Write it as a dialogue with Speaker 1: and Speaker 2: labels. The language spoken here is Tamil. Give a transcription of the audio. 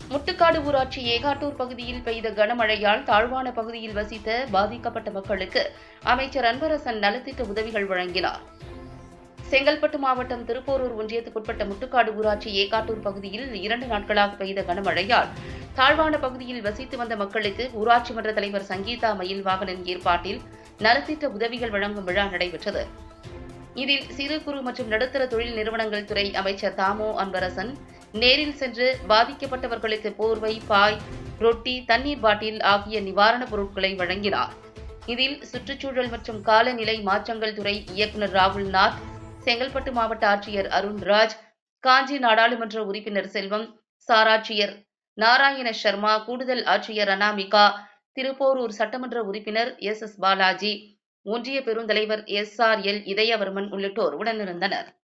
Speaker 1: முட்டுக்காடு ஊராட்சி ஏகாட்டூர் பகுதியில் பெய்த கனமழையால் தாழ்வான பகுதியில் வசித்த பாதிக்கப்பட்ட மக்களுக்கு அமைச்சர் அன்பரசன் நலத்திட்ட உதவிகள் வழங்கினார் செங்கல்பட்டு மாவட்டம் திருப்போரூர் ஒன்றியத்துக்குட்பட்ட முட்டுக்காடு ஊராட்சி ஏகாட்டூர் பகுதியில் இரண்டு நாட்களாக பெய்த கனமழையால் தாழ்வான பகுதியில் வசித்து வந்த மக்களுக்கு ஊராட்சி மன்ற தலைவர் சங்கீதா மயில்வாகனன் ஏற்பாட்டில் நலத்திட்ட உதவிகள் வழங்கும் விழா நடைபெற்றது இதில் சிறு குறு மற்றும் நடுத்தர தொழில் நிறுவனங்கள் துறை அமைச்சர் தாமோ அன்பரசன் நேரில் சென்று பாதிக்கப்பட்டவர்களுக்கு போர்வை பாய் ரொட்டி தண்ணீர் பாட்டில் ஆகிய நிவாரணப் பொருட்களை வழங்கினார் இதில் சுற்றுச்சூழல் மற்றும் காலநிலை மாற்றங்கள் துறை இயக்குநர் ராகுல் நாத் செங்கல்பட்டு மாவட்ட ஆட்சியர் அருண்ராஜ் காஞ்சி நாடாளுமன்ற உறுப்பினர் செல்வம் சாராட்சியர் நாராயண சர்மா கூடுதல் ஆட்சியர் அனாமிகா திருப்போரூர் சட்டமன்ற உறுப்பினர் எஸ் எஸ் பாலாஜி ஒன்றிய பெருந்தலைவர் எஸ் ஆர் எல் இதயவர்மன் உள்ளிட்டோர் உடனிருந்தனர்